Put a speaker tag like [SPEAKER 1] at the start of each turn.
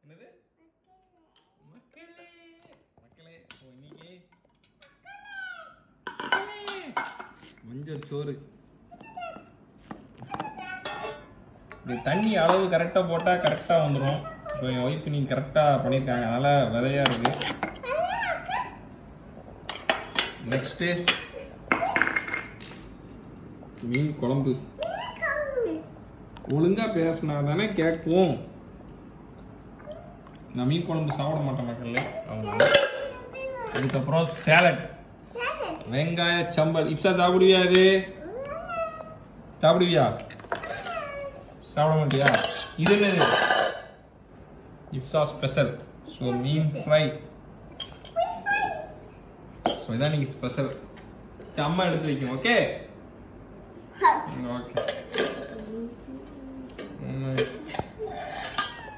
[SPEAKER 1] என்னது மக்களே மக்களே ஓ, இன்னைக்கு மக்களே. மஞ்சள் சோறு இது தண்ணி அளவு கரெக்டாக போட்டால் கரெக்டாக வந்துடும் ஸோ என் ஒய்ஃப் நீங்கள் கரெக்டாக பண்ணியிருக்காங்க அதனால் விதையாக இருக்கு நெக்ஸ்ட்டு மீன் குழம்பு ஒழுங்கா பேசினா தானே கேட்கும் நான் மீன் குழம்பு சாப்பிட மாட்டேன் மக்களே அவங்க அதுக்கப்புறம் சேலட் வெங்காய சம்பல் இப்சா சாப்பிடுவியா இது சாப்பிடுவியா சாப்பிட மாட்டியா இது என்னது இப்சா ஸ்பெஷல் ஸோ மீன் ஃப்ரை ஸோ இதான் இன்னைக்கு ஸ்பெஷல் அம்மா எடுத்து வைக்கும் ஓகே ஓகே